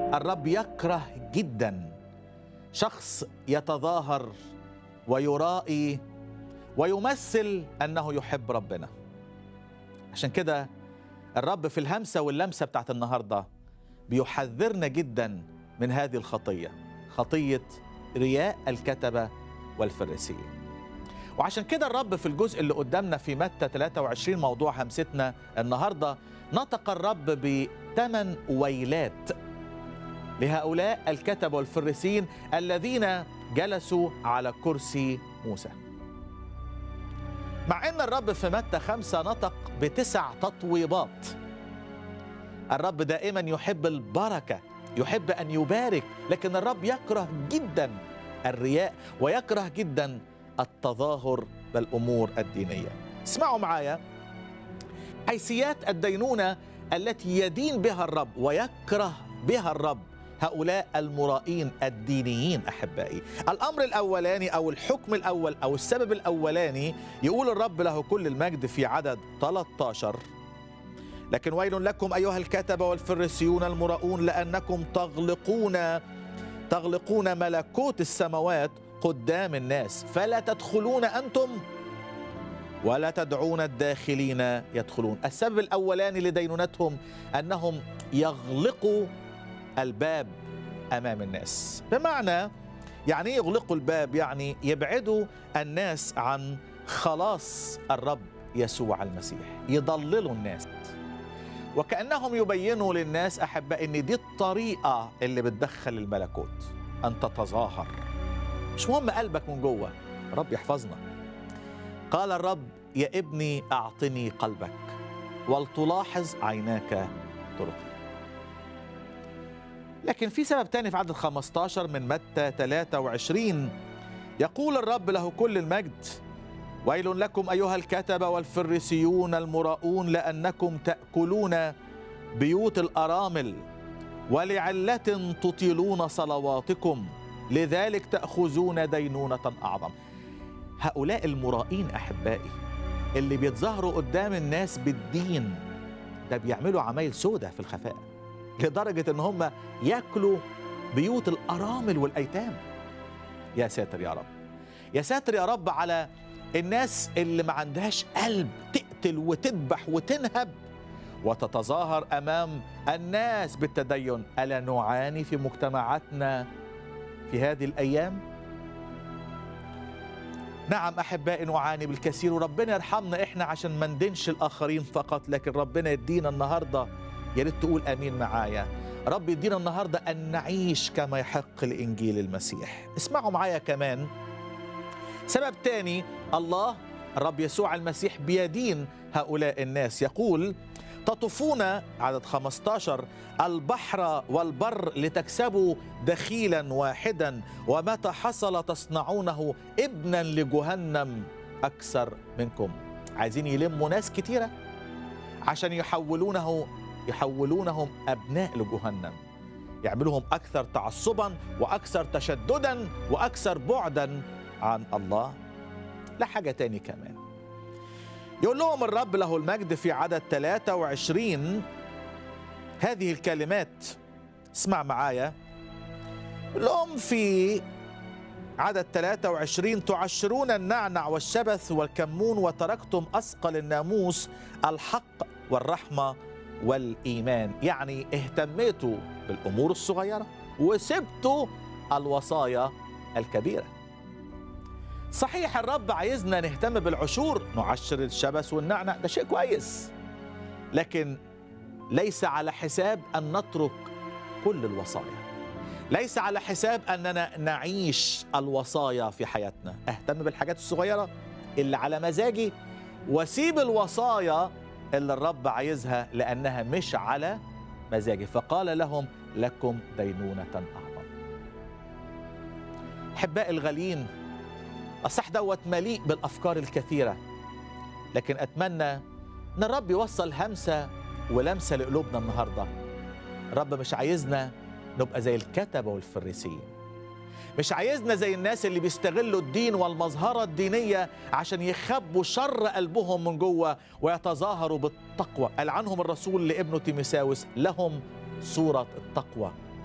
الرب يكره جدا شخص يتظاهر ويرائي ويمثل انه يحب ربنا عشان كده الرب في الهمسه واللمسه بتاعت النهارده بيحذرنا جدا من هذه الخطيه خطيه رياء الكتبه والفريسيين وعشان كده الرب في الجزء اللي قدامنا في متى 23 موضوع همستنا النهارده نطق الرب بثمان ويلات لهؤلاء الكتبة والفريسين الذين جلسوا على كرسي موسى مع ان الرب في متى خمسة نطق بتسع تطويبات الرب دائما يحب البركة يحب أن يبارك لكن الرب يكره جدا الرياء ويكره جدا التظاهر بالأمور الدينية اسمعوا معايا حيثيات الدينونة التي يدين بها الرب ويكره بها الرب هؤلاء المرائين الدينيين احبائي الامر الاولاني او الحكم الاول او السبب الاولاني يقول الرب له كل المجد في عدد 13 لكن ويل لكم ايها الكتبه والفريسيون المراؤون لانكم تغلقون تغلقون ملكوت السماوات قدام الناس فلا تدخلون انتم ولا تدعون الداخلين يدخلون السبب الاولاني لدينونتهم انهم يغلقوا الباب امام الناس بمعنى يعني يغلقوا الباب يعني يبعدوا الناس عن خلاص الرب يسوع المسيح يضللوا الناس وكانهم يبينوا للناس احباء ان دي الطريقه اللي بتدخل الملكوت ان تتظاهر مش مهم قلبك من جوه رب يحفظنا قال الرب يا ابني اعطني قلبك ولتلاحظ عيناك طرقي لكن في سبب تاني في عدد 15 من متى 23 يقول الرب له كل المجد ويل لكم ايها الكتبه والفريسيون المراؤون لانكم تاكلون بيوت الارامل ولعله تطيلون صلواتكم لذلك تاخذون دينونه اعظم هؤلاء المرائين احبائي اللي بيتظاهروا قدام الناس بالدين ده بيعملوا عمايل سودة في الخفاء لدرجة ان هم ياكلوا بيوت الارامل والايتام يا ساتر يا رب يا ساتر يا رب على الناس اللي ما عندهاش قلب تقتل وتذبح وتنهب وتتظاهر امام الناس بالتدين الا نعاني في مجتمعاتنا في هذه الايام نعم احبائي نعاني بالكثير وربنا يرحمنا احنا عشان ما ندينش الاخرين فقط لكن ربنا يدينا النهارده يا ريت تقول امين معايا رب يدينا النهارده ان نعيش كما يحق لانجيل المسيح اسمعوا معايا كمان سبب تاني الله الرب يسوع المسيح بيدين هؤلاء الناس يقول تطوفون عدد 15 البحر والبر لتكسبوا دخيلا واحدا ومتى حصل تصنعونه ابنا لجهنم اكثر منكم عايزين يلموا ناس كتيره عشان يحولونه يحولونهم ابناء لجهنم يعملوهم اكثر تعصبا واكثر تشددا واكثر بعدا عن الله لا حاجه تاني كمان يقول لهم الرب له المجد في عدد 23 هذه الكلمات اسمع معايا يقول لهم في عدد 23 تعشرون النعنع والشبث والكمون وتركتم أثقل الناموس الحق والرحمة والإيمان يعني اهتميتوا بالأمور الصغيرة وسبتوا الوصايا الكبيره صحيح الرب عايزنا نهتم بالعشور نعشر الشبث والنعنع ده شيء كويس لكن ليس على حساب ان نترك كل الوصايا ليس على حساب اننا نعيش الوصايا في حياتنا اهتم بالحاجات الصغيره اللي على مزاجي واسيب الوصايا اللي الرب عايزها لانها مش على مزاجي فقال لهم لكم دينونه اعظم احبائي الغاليين الصح دوت مليء بالافكار الكثيره لكن اتمنى ان الرب يوصل همسه ولمسه لقلوبنا النهارده الرب مش عايزنا نبقى زي الكتبه والفريسيين مش عايزنا زي الناس اللي بيستغلوا الدين والمظهره الدينيه عشان يخبوا شر قلبهم من جوه ويتظاهروا بالتقوى قال عنهم الرسول لابنه تيمساوس لهم صوره التقوى